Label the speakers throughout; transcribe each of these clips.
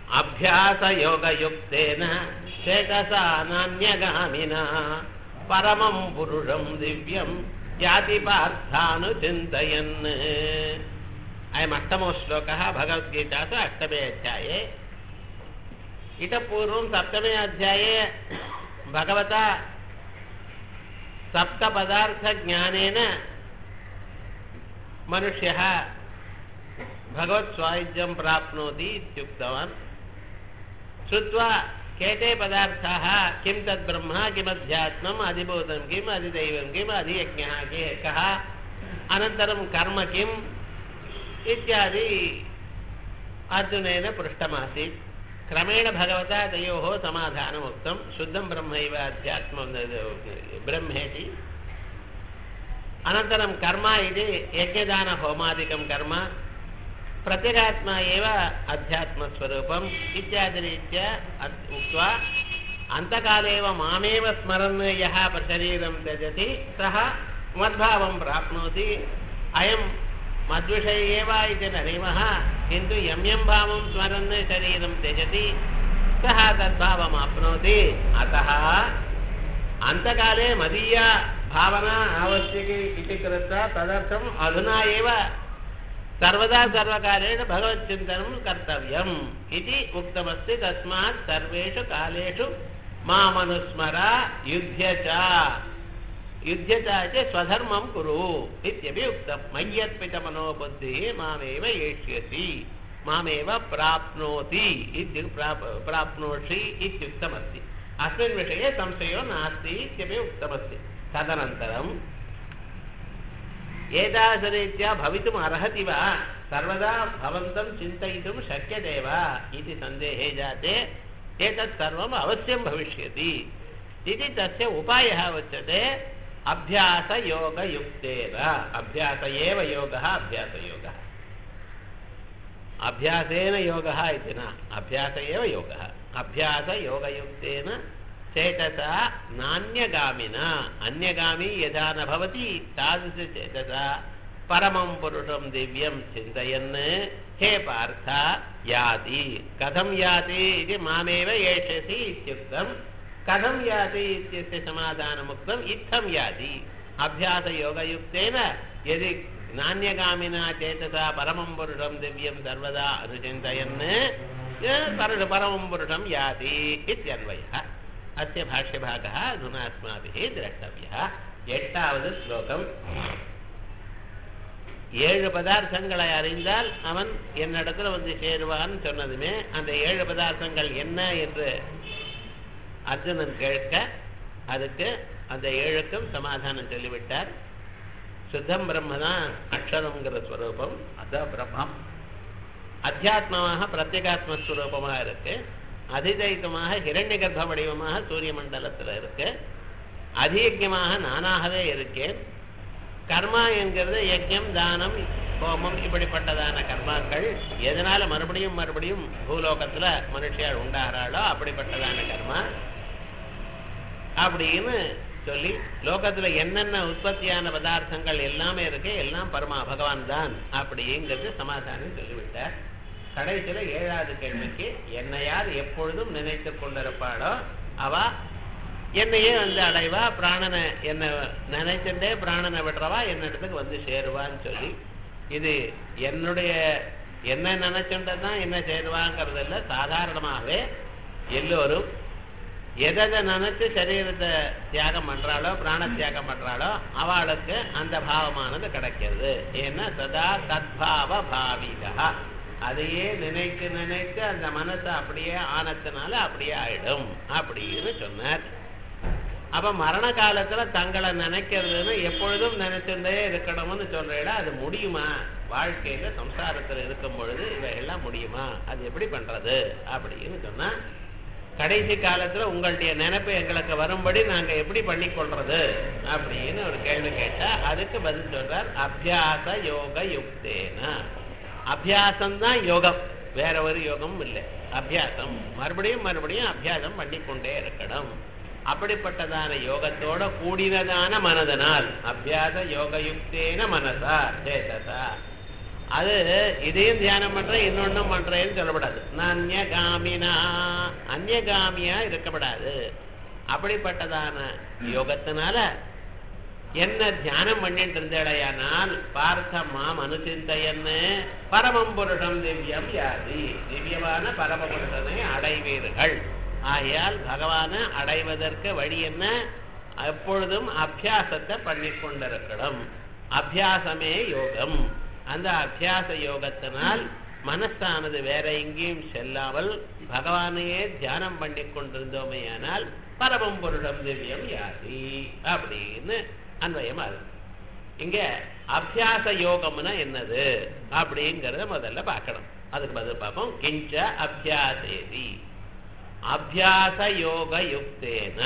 Speaker 1: அபியாசயோகயுக்தேன சேகசா நானியகாமினா பரமம் புருஷம் திவ்யம் யாதி பார்த்தானு சிந்தயன் अयम् अष्टमो श्लोकः भगवद्गीतासु अष्टमे अध्याये इतः पूर्वं सप्तमे अध्याये भगवता सप्तपदार्थज्ञानेन मनुष्यः भगवत्स्वायुज्यं प्राप्नोति इत्युक्तवान् श्रुत्वा के ते पदार्थाः किं तद्ब्रह्म किमध्यात्मम् अधिभूतं किम् अधिदैवं किम् अधियज्ञः के कः अनन्तरं कर्म किम् इत्यादि अर्जुनेन पृष्टमासीत् क्रमेण भगवता तयोः समाधानमुक्तं शुद्धं ब्रह्मैव अध्यात्मं ब्रह्मेति अनन्तरं कर्म इति यज्ञदानहोमादिकं कर्म प्रत्यगात्मा एव अध्यात्मस्वरूपम् इत्यादिरीत्या उक्त्वा अन्तकाले एव मामेव स्मरन् यः शरीरं त्यजति सः मद्भावं प्राप्नोति अयं मद्विषये एव इति न निमः किन्तु यं यं भावं स्मरन् शरीरं त्यजति सः तद्भावम् आप्नोति अतः अन्तकाले मदीया भावना आवश्यकी इति कृत्वा तदर्थम् अधुना एव सर्वदा सर्वकालेन भगवच्चिन्तनं कर्तव्यम् इति उक्तमस्ति तस्मात् सर्वेषु कालेषु मामनुस्मर युध्य च युध्य च इति स्वधर्मं कुरु इत्यपि उक्तं मय्यर्पितमनोबुद्धिः मामेव एष्यसि मामेव प्राप्नोति इत्युक् प्राप् प्राप्नोषि इत्युक्तमस्ति अस्मिन् विषये संशयो नास्ति इत्यपि उक्तमस्ति तदनन्तरं एतादृशरीत्या भवितुम् अर्हति वा सर्वदा भवन्तं चिन्तयितुं शक्यते वा इति सन्देहे जाते एतत् सर्वम् अवश्यं भविष्यति इति तस्य उपायः उच्यते अभ्यासयोगयुक्तेन अभ्यास एव योगः अभ्यासयोगः अभ्यासेन योगः इति न अभ्यास एव योगः अभ्यासयोगयुक्तेन चेतसा नान्यगामिना अन्यगामी यथा न भवति तादृशचेतसा परमं पुरुषं दिव्यं चिन्तयन् हे पार्थ याति कथं याति इति मामेव एष्यसि इत्युक्तं कथं याति इत्यस्य समाधानमुक्तम् इत्थं याति अभ्यासयोगयुक्तेन यदि नान्यगामिना चेतसा परमं पुरुषं दिव्यं सर्वदा अनुचिन्तयन् परं परमं पुरुषं याति इत्यन्वयः अस्य भाष्यभागः अधुना अस्माभिः द्रष्टव्यः எட்டாவது ஸ்லோகம் ஏழு பதார்த்தங்களை அறிந்தால் அவன் என்னிடத்துல வந்து சேருவான்னு சொன்னதுமே அந்த ஏழு பதார்த்தங்கள் என்ன என்று அர்ஜுனன் கேட்க அதுக்கு அந்த ஏழுக்கும் சமாதானம் சொல்லிவிட்டார் சுத்தம் பிரம்மதான் அக்ஷரம்ங்கிற ஸ்வரூபம் அதான் பிரம்மம் அத்தியாத்மமாக பிரத்யேகாத்மஸ்வரூபமாக இருக்கு அதிதைத்தமாக ஹிரண்ய கர்ப்ப வடிவமாக சூரிய மண்டலத்தில் இருக்கு அதியஜமாக நானாகவே இருக்கேன் கர்மா என்கிறது யஜ்யம் தானம் ஹோமம் இப்படிப்பட்டதான கர்மாக்கள் எதனால மறுபடியும் மறுபடியும் பூலோகத்துல மனுஷியால் உண்டாகிறாளோ அப்படிப்பட்டதான கர்மா அப்படின்னு சொல்லி லோகத்துல என்னென்ன உற்பத்தியான பதார்த்தங்கள் எல்லாமே இருக்கு எல்லாம் பரமா பகவான் தான் அப்படிங்கிறது சமாதானம் சொல்லிவிட்டார் கடைசியில ஏழாவது கேள்விக்கு என்னை யார் எப்பொழுதும் நினைத்து கொண்டிருப்பாளோ அவ என்னையே வந்து அடைவா பிராணனை என்ன நினைச்சுட்டே பிராணனை விடுறவா என்னிடத்துக்கு வந்து சேருவான்னு சொல்லி இது என்னுடைய என்ன நினைச்சுட்டதான் என்ன சேருவாங்கிறது இல்லை சாதாரணமாகவே எல்லோரும் எதை நினைச்சு சரீரத்தை தியாகம் பண்றாளோ பிராண தியாகம் பண்றாளோ அவளுக்கு அந்த பாவமானது கிடைக்கிறது ஏன்னா சதா தத்பாவ பாவிதா அதையே நினைத்து நினைத்து அந்த மனசை அப்படியே ஆனத்தினால அப்படியே ஆயிடும் அப்படின்னு சொன்னார் அப்ப மரண காலத்துல தங்களை நினைக்கிறதுன்னு எப்பொழுதும் நினைச்சுட்டே இருக்கணும்னு சொல்றேடா அது முடியுமா வாழ்க்கையில சம்சாரத்துல இருக்கும் பொழுது இவையெல்லாம் முடியுமா அது எப்படி பண்றது அப்படின்னு சொன்னா கடைசி காலத்துல உங்களுடைய நினைப்பு எங்களுக்கு வரும்படி நாங்க எப்படி பண்ணி கொள்றது அப்படின்னு ஒரு கேள்வி கேட்டா அதுக்கு பதில் சொல்றார் அபியாச யோக யுக்தேன அபியாசம் தான் யோகம் வேற ஒரு யோகமும் இல்லை அபியாசம் மறுபடியும் மறுபடியும் அபியாசம் பண்ணிக்கொண்டே இருக்கணும் அப்படிப்பட்டதான யோகத்தோட கூடினதான மனதனால் அபியாச யோகயுக்தேன மனசா சேதசா அது இதையும் தியானம் பண்றேன் இன்னொன்னும் பண்றேன்னு சொல்லப்படாது நான் அந்நியகாமினா அந்நியகாமியா இருக்கப்படாது அப்படிப்பட்டதான யோகத்தினால என்ன தியானம் பண்ணிட்டு இருந்தேடையானால் பார்த்த மாம் அனுசிந்தையன்னு பரமம் புருஷம் திவ்யம் யாதி திவ்யமான பரம புருஷனை அடைவீர்கள் ஆகையால் பகவானை அடைவதற்கு வழி என்ன எப்பொழுதும் அபியாசத்தை பண்ணி கொண்டிருக்கணும் அபியாசமே யோகம் அந்த அபியாச யோகத்தினால் மனசானது வேற எங்கேயும் செல்லாமல் பகவானையே தியானம் பண்ணி கொண்டிருந்தோமேயானால் பரமம் புருஷம் திவ்யம் யாதி அப்படின்னு அன்வயம் அது இங்க அபியாச யோகம்னா என்னது அப்படிங்கறத முதல்ல பார்க்கணும் அதுக்கு பதில் பார்ப்போம் கிஞ்ச அபியாசேதி அபியாச யோக யுக்தேன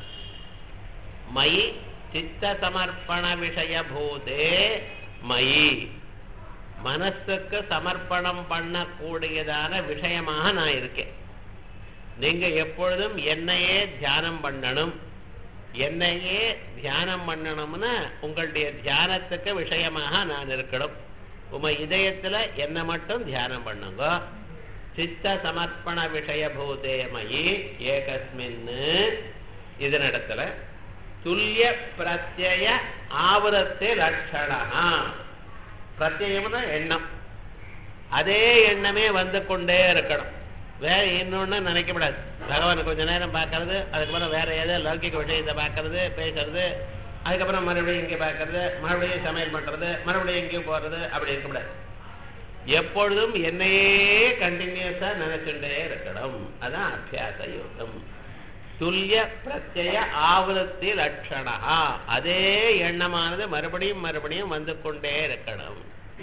Speaker 1: மயி சித்த சமர்ப்பண விஷய பூதே மயி மனசுக்கு சமர்ப்பணம் பண்ணக்கூடியதான விஷயமாக நான் இருக்கேன் நீங்க எப்பொழுதும் என்னையே தியானம் பண்ணணும் என்னையே தியானம் பண்ணணும்னா உங்களுடைய தியானத்துக்கு விஷயமாக நான் இருக்கணும் உம இதயத்துல என்ன மட்டும் தியானம் பண்ணுங்க சித்த சமர்ப்பண விஷய பூதேமயி ஏகஸ்மின் இதனிடத்துல துல்லிய பிரத்யய ஆவரத்தே லட்சணா பிரத்யம்னா எண்ணம் அதே எண்ணமே வந்து கொண்டே இருக்கணும் வேற இன்னொன்னு நினைக்கப்படாது பகவானை கொஞ்ச நேரம் பார்க்கறது அதுக்கப்புறம் வேற ஏதோ லௌகிக விஷயத்தை பார்க்கறது பேசுறது அதுக்கப்புறம் மறுபடியும் இங்கே பார்க்கறது மறுபடியும் சமையல் பண்றது மறுபடியும் எங்கேயும் போறது அப்படி இருக்கக்கூடாது எப்பொழுதும் என்னையே கண்டினியூஸா நினைச்சுட்டே இருக்கணும் அதான் அபியாச யோகம் துல்லிய பிரத்யய ஆவலத்தி லட்சணா அதே எண்ணமானது மறுபடியும் மறுபடியும் வந்து கொண்டே இருக்கணும்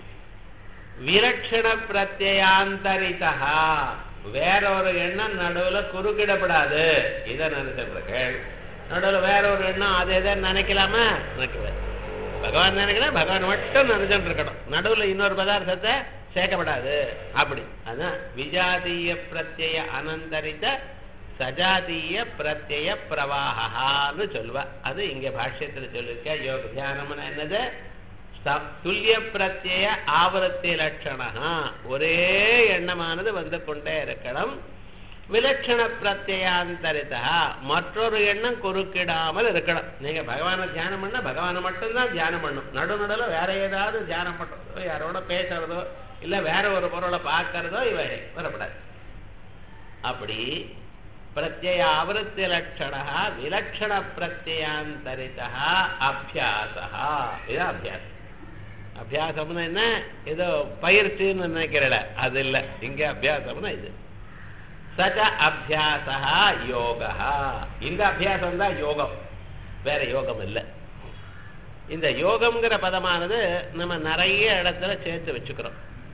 Speaker 1: விலட்சண பிரத்யாந்தரிதா வேற ஒரு எண்ணம் நடுவுல குறுக்கிடப்படாது இதை நினைச்சிருக்கேன் நடுவுல வேற ஒரு எண்ணம் அதை எதை நினைக்கலாமா நினைக்கல பகவான் நினைக்கிறேன் பகவான் மட்டும் நினைச்சுட்டு இருக்கணும் நடுவுல இன்னொரு பதார்த்தத்தை சேர்க்கப்படாது அப்படி அதான் விஜாதீய பிரத்யய அனந்தரித்த சஜாதீய பிரத்யய பிரவாகான்னு சொல்லுவா அது இங்க பாஷ்யத்துல சொல்லிருக்க யோக தியானம்னு என்னது துல்லிய பிரத்யய ஆவரத்தி லட்சணா ஒரே எண்ணமானது வந்து கொண்டே இருக்கணும் விலட்சண பிரத்யாந்தரிதா மற்றொரு எண்ணம் குறுக்கிடாமல் இருக்கணும் நீங்க பகவானை தியானம் பண்ணா பகவானை மட்டும்தான் தியானம் பண்ணும் நடு நடுவில் வேற ஏதாவது தியானம் பண்றதோ யாரோட பேசுறதோ இல்ல வேற ஒரு பொருளை பார்க்கறதோ இவை வரப்படாது அப்படி பிரத்யய ஆவருத்தி லட்சணா விலட்சண பிரத்யாந்தரிதா அபியாசா இது அபியாசம் அபியாசம்னா என்ன ஏதோ பயிற்சின்னு நினைக்கிறல அது இல்லை இங்க அபியாசம்னா இது சக அபியாசா யோகா இந்த அபியாசம் தான் யோகம் வேற யோகம் இல்லை இந்த யோகம்ங்கிற பதமானது நம்ம நிறைய இடத்துல சேர்த்து வச்சுக்கிறோம்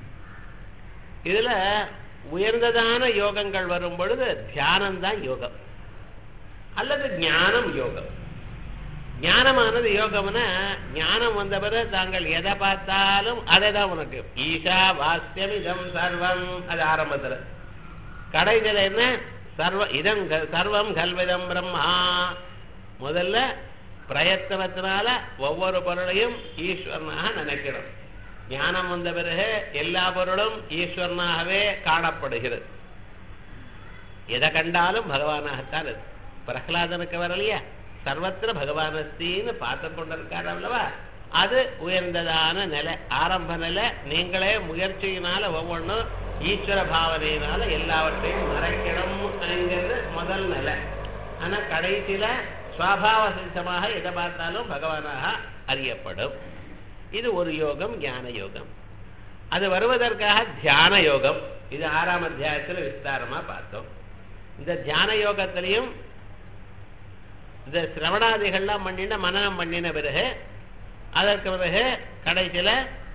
Speaker 1: இதுல உயர்ந்ததான யோகங்கள் வரும் பொழுது தியானம் தான் யோகம் அல்லது ஞானம் யோகம் ஞானமானது யோகம்னா ஞானம் வந்த பிறகு தாங்கள் எதை பார்த்தாலும் அதை தான் உனக்கு ஈஷா வாஸ்யம் இதம் சர்வம் அது ஆரம்பத்துல கடைசியில் என்ன சர்வ இதம் சர்வம் கல்விதம் பிரம்மா முதல்ல பிரயத்தனத்தினால ஒவ்வொரு பொருளையும் ஈஸ்வரனாக நினைக்கணும் ஞானம் வந்த பிறகு எல்லா பொருளும் ஈஸ்வரனாகவே காணப்படுகிறது எதை கண்டாலும் பகவானாகத்தான் இருக்கு பிரகலாதனுக்கு வரலையா சர்வத்திர பகவானஸ்தின்னு பார்த்து கொண்டிருக்காரு அல்லவா அது உயர்ந்ததான நிலை ஆரம்ப நிலை நீங்களே முயற்சியினால ஒவ்வொன்றும் ஈஸ்வர பாவனையினால எல்லாவற்றையும் மறைக்கணும்ங்கிறது முதல் நிலை ஆனா கடைசியில சுவாபாவ சித்தமாக எதை பார்த்தாலும் பகவானாக அறியப்படும் இது ஒரு யோகம் ஞான யோகம் அது வருவதற்காக தியான யோகம் இது ஆறாம் அத்தியாயத்தில் விஸ்தாரமா பார்த்தோம் இந்த தியான யோகத்திலையும் இந்த சிரவணாதிகள்லாம் பண்ணின மனநம் பண்ணின பிறகு அதற்கு பிறகு கடைசியில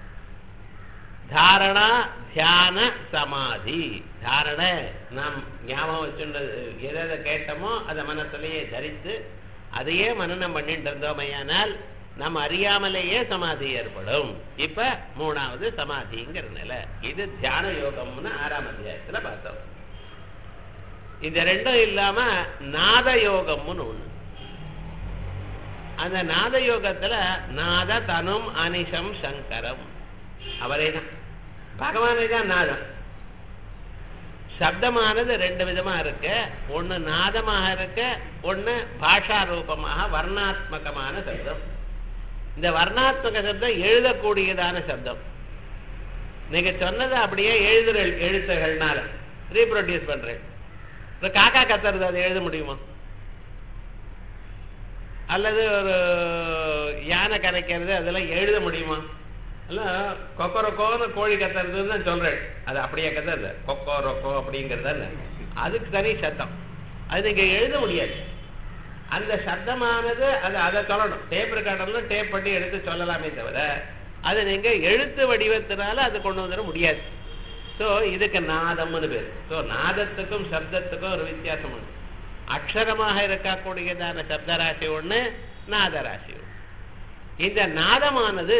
Speaker 1: தாரணா தியான சமாதி தாரண நாம் ஞாபகம் வச்சுன்றது எதை கேட்டோமோ அதை மனசுலயே தரித்து அதையே மனநம் பண்ணிட்டு இருந்தோமையானால் நம்ம அறியாமலேயே சமாதி ஏற்படும் இப்ப மூணாவது சமாதிங்கிற நிலை இது தியான யோகம்னு ஆறாம் அத்தியாயத்துல பார்த்தோம் இந்த ரெண்டும் இல்லாம நாத யோகம்னு ஒண்ணு அந்த நாத யோகத்துல நாத தனும் அனிஷம் சங்கரம் அவரே தான் பகவானே தான் நாதம் சப்தமானது ரெண்டு விதமா இருக்கு ஒண்ணு நாதமாக இருக்கு ஒண்ணு பாஷா ரூபமாக வர்ணாத்மகமான சப்தம் இந்த வர்ணாத்மக சப்தம் எழுதக்கூடியதான சப்தம் நீங்க சொன்னதை அப்படியே எழுதுற எழுத்துகள்னால ரீப்ரொடியூஸ் பண்றேன் இப்ப காக்கா கத்துறது அதை எழுத முடியுமா அல்லது ஒரு யானை கரைக்கிறது அதெல்லாம் எழுத முடியுமா எல்லாம் கொக்கரக்கோன்னு கோழி கத்துறதுன்னு தான் சொல்றேன் அது அப்படியே கத்துறது கொக்கோ ரொக்கோ அப்படிங்கிறது அதுக்கு தனி சத்தம் அது நீங்க எழுத முடியாது அந்த சத்தமானது அது அதை சொல்லணும் டேப் ரெக்கார்டர்ல டேப் பண்ணி எடுத்து சொல்லலாமே தவிர அது நீங்க எழுத்து வடிவத்தினால அது கொண்டு வந்துட முடியாது ஸோ இதுக்கு நாதம்னு பேர் ஸோ நாதத்துக்கும் சப்தத்துக்கும் ஒரு வித்தியாசம் உண்டு அக்ஷரமாக இருக்கக்கூடியதான சப்தராசி ஒண்ணு நாதராசி ஒண்ணு இந்த நாதமானது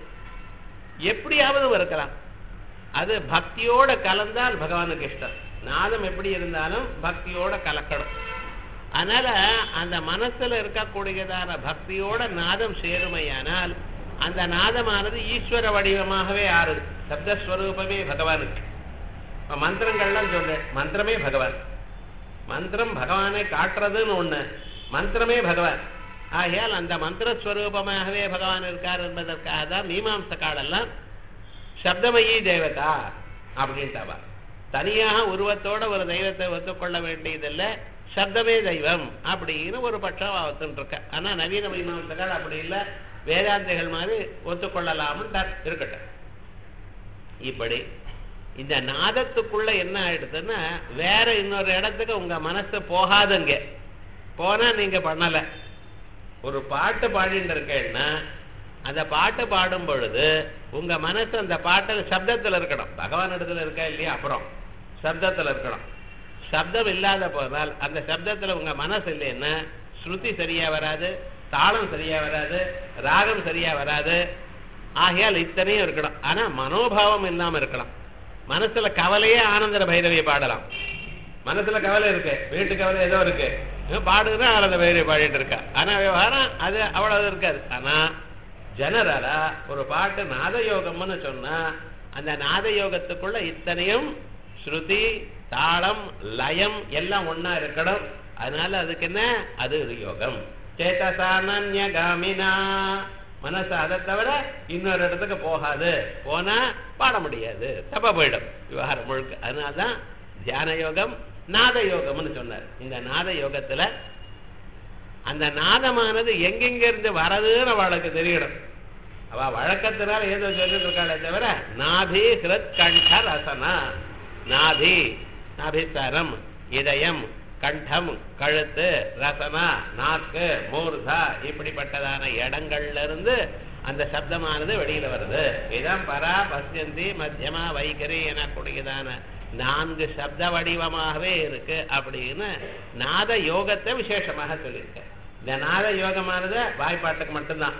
Speaker 1: எப்படியாவது இருக்கலாம் அது பக்தியோட கலந்தால் பகவானுக்கு இஷ்டம் நாதம் எப்படி இருந்தாலும் பக்தியோட கலக்கணும் அதனால அந்த மனசுல இருக்கக்கூடியதான பக்தியோட நாதம் சேருமையானால் அந்த நாதமானது ஈஸ்வர வடிவமாகவே ஆறுது சப்தஸ்வரூபமே பகவானுக்கு இப்ப மந்திரங்கள்லாம் சொல்றேன் மந்திரமே பகவான் மந்திரம் பகவானை காட்டுறதுன்னு ஒண்ணு மந்திரமே பகவான் ஆகையால் அந்த மந்திரஸ்வரூபமாகவே பகவான் இருக்கார் என்பதற்காக தான் மீமாம்ச காலெல்லாம் சப்தமயி தேவதா அப்படின்ட்டாவா தனியாக உருவத்தோட ஒரு தெய்வத்தை ஒத்துக்கொள்ள வேண்டியதில்லை சப்தமே தெய்வம் அப்படின்னு ஒரு பட்சம் ஒத்துன்னு இருக்க ஆனா நவீன மீமாம்சகால் அப்படி இல்லை வேதாந்திகள் மாதிரி ஒத்துக்கொள்ளலாம்னு இருக்கட்டும் இப்படி இந்த நாதத்துக்குள்ள என்ன ஆயிடுதுன்னா வேற இன்னொரு இடத்துக்கு உங்க மனசு போகாதுங்க போனா நீங்க பண்ணல ஒரு பாட்டு பாடிட்டு இருக்கேன்னா அந்த பாட்டு பாடும் பொழுது உங்க மனசு அந்த பாட்டுல சப்தத்துல இருக்கணும் பகவான் இடத்துல இருக்கா இல்லையா அப்புறம் சப்தத்துல இருக்கணும் சப்தம் இல்லாத போனால் அந்த சப்தத்துல உங்க மனசு இல்லைன்னா ஸ்ருதி சரியா வராது தாளம் சரியா வராது ராகம் சரியா வராது ஆகையால் இத்தனையும் இருக்கணும் ஆனா மனோபாவம் இல்லாம இருக்கலாம் மனசுல கவலையே ஆனந்தர பைரவியை பாடலாம் மனசுல கவலை இருக்கு வீட்டு கவலை ஏதோ இருக்கு பாடுனா ஆனந்த பைரவி பாடிட்டு இருக்கா ஆனா விவகாரம் அது அவ்வளவு இருக்காது ஆனா ஜெனரலா ஒரு பாட்டு நாத யோகம்னு சொன்னா அந்த நாத யோகத்துக்குள்ள இத்தனையும் ஸ்ருதி தாளம் லயம் எல்லாம் ஒன்னா இருக்கணும் அதனால அதுக்கு என்ன அது ஒரு யோகம் சேதசானன்யகாமினா மனசு அதை தவிர இன்னொரு இடத்துக்கு போகாது போனா பாட முடியாது தப்ப போயிடும் விவகாரம் முழுக்க அதனால்தான் தியான யோகம் நாத யோகம்னு சொன்னார் இந்த நாத யோகத்துல அந்த நாதமானது எங்கெங்க இருந்து வரதுன்னு அவளுக்கு தெரியணும் அவ வழக்கத்தினால ஏதோ சொல்லிட்டு இருக்காளே தவிர நாபி ஹிருத் கண்ட ரசனா நாபி நாபிஸ்தரம் இதயம் கண்டம் கழுத்து ரசனா நாக்கு மூர்தா இப்படிப்பட்டதான இடங்கள்ல இருந்து அந்த சப்தமானது வெளியில வருது இதான் பரா பசியந்தி மத்தியமா வைகரி எனக்கூடியதான நான்கு சப்த வடிவமாகவே இருக்கு அப்படின்னு நாத யோகத்தை விசேஷமாக சொல்லியிருக்க இந்த நாத யோகமானது வாய்ப்பாட்டுக்கு மட்டும்தான்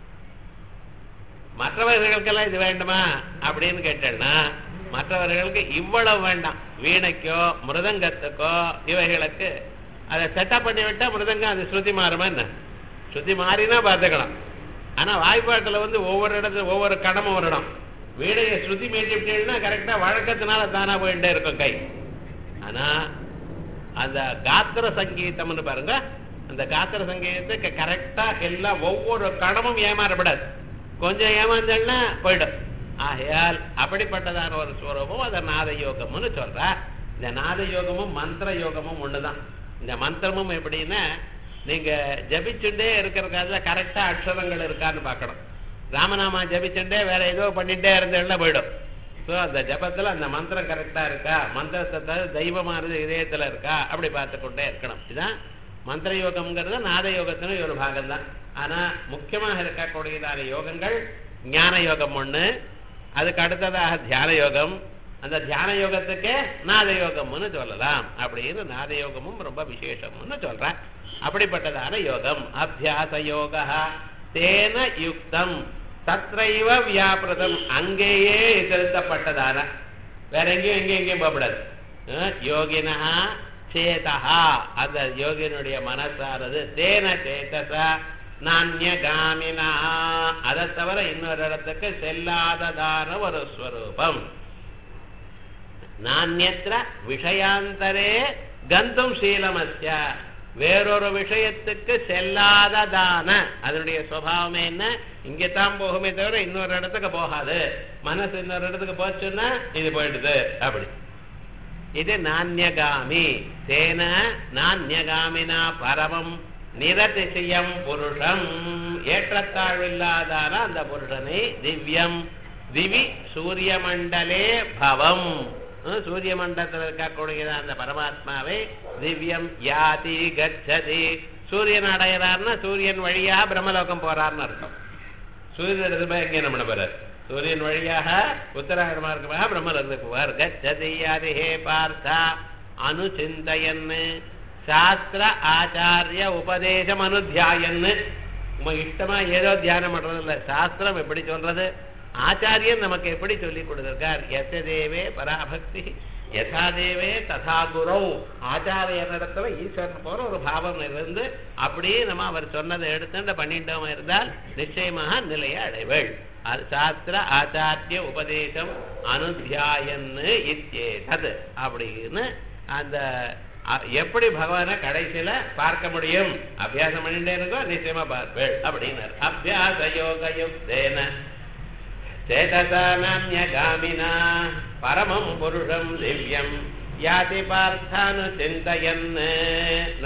Speaker 1: மற்றவர்களுக்கெல்லாம் இது வேண்டுமா அப்படின்னு கேட்டேன்னா மற்றவர்களுக்கு இவ்வளவு வேண்டாம் வீணைக்கோ மிருதங்கத்துக்கோ இவைகளுக்கு அதை செட்டப் பண்ணி விட்டா மிருதங்கம் அது ஸ்ருதி மாறுமா என்ன ஸ்ருதி மாறினா பார்த்துக்கலாம் ஆனா வாய்ப்பாட்டுல வந்து ஒவ்வொரு இடத்துல ஒவ்வொரு கடமும் ஒரு இடம் வீணையை ஸ்ருதி மீட்டிவிட்டீங்கன்னா கரெக்டா வழக்கத்தினால தானா போயிட்டே இருக்கும் கை ஆனா அந்த காத்திர சங்கீதம்னு பாருங்க அந்த காத்திர சங்கீதத்துக்கு கரெக்டா எல்லாம் ஒவ்வொரு கடமும் ஏமாறப்படாது கொஞ்சம் ஏமாந்தேன்னா போயிடும் ஆகையால் அப்படிப்பட்டதான ஒரு ஸ்வரூபம் அதை நாத யோகம்னு சொல்ற இந்த நாத யோகமும் மந்திர யோகமும் ஒண்ணுதான் இந்த மந்திரமும் எப்படின்னா நீங்க ஜபிச்சுட்டே இருக்கிற காலத்துல கரெக்டா அக்ஷரங்கள் இருக்கான்னு பார்க்கணும் ராமநாமா ஜபிச்சுட்டே வேற ஏதோ பண்ணிட்டே இருந்தேன்னா போயிடும் ஸோ அந்த ஜபத்துல அந்த மந்திரம் கரெக்டா இருக்கா மந்திரத்தை தவிர தெய்வமானது இதயத்துல இருக்கா அப்படி பார்த்து கொண்டே இருக்கணும் இதுதான் மந்திர யோகம்ங்கிறது நாத யோகத்தினும் ஒரு பாகம் தான் ஆனா முக்கியமாக இருக்கக்கூடியதான யோகங்கள் ஞான யோகம் ஒண்ணு அதுக்கு அடுத்ததாக தியான யோகம் அந்த தியான யோகத்துக்கே நாத யோகம்னு சொல்லலாம் அப்படின்னு நாத யோகமும் ரொம்ப விசேஷம்னு சொல்றேன் அப்படிப்பட்டதான யோகம் அபியாச யோக தேன யுக்தம் தத்ரைவ வியாபிரதம் அங்கேயே செலுத்தப்பட்டதான வேற எங்கேயும் எங்கேயும் எங்கேயும் போகக்கூடாது யோகினா சேதா அந்த யோகியனுடைய மனசானது தேன சேதசா நானியகாமினா அதை தவிர இன்னொரு இடத்துக்கு செல்லாததான ஒரு ஸ்வரூபம் நானியத்திர விஷயாந்தரே கந்தும் சீலமஸ்ய வேறொரு விஷயத்துக்கு செல்லாததான அதனுடைய சுவாவமே என்ன இங்கே தான் போகுமே தவிர இன்னொரு இடத்துக்கு போகாது மனசு இன்னொரு இடத்துக்கு போச்சுன்னா இது போயிடுது அப்படி இது நானியகாமி தேன நானியகாமினா பரமம் நிரதிசயம் புருஷம் ஏற்றத்தாழ்வில்லாதான அந்த புருஷனை திவ்யம் திவி சூரிய மண்டலே பவம் அஹ் சூரிய மண்டலத்தில் இருக்கக்கூடிய அந்த பரமாத்மாவை திவ்யம் யாதி கச்சதி சூரியன் அடையிறாருன்னா சூரியன் வழியாக பிரம்மலோகம் போறாருன்னு அர்த்தம் சூரியன் இடத்துல போய் எங்கே நம்ம போறார் சூரியன் வழியாக உத்தராயண மார்க்கமாக பிரம்மலோகத்துக்கு போவார் கச்சதி யாதி ஹே பார்த்தா அனுசிந்தயன்னு சாஸ்திர ஆச்சாரிய உபதேசம் அனுத்தியாயன்னு உங்க இஷ்டமா ஏதோ தியானம் பண்றது இல்ல சாஸ்திரம் எப்படி சொல்றது ஆச்சாரியன் நமக்கு எப்படி சொல்லி கொடுத்திருக்கார் எச தேவே பராபக்தி யதா தேவே ததா குரௌ ஆச்சாரியனிடத்துல ஈஸ்வரன் போற ஒரு பாவம் இருந்து அப்படியே நம்ம அவர் சொன்னதை எடுத்துட்டு பண்ணிட்டோம் இருந்தால் நிச்சயமாக நிலையை அடைவள் அது சாஸ்திர ஆச்சாரிய உபதேசம் அனுத்தியாயன்னு இத்தியேதது அப்படின்னு அந்த அ- எப்படி பகவானை கடைசியில பார்க்க முடியும் அபியாசம் பண்ணிட்டே இருக்கோ நிச்சயமா பார்ப்பேள் அப்படின்னார் அபியாச யோக யுக்தேன சேதசானாமியகாமினா பரமம் புருஷம் திவ்யம் யாதி பார்த்தானு சிந்தையன்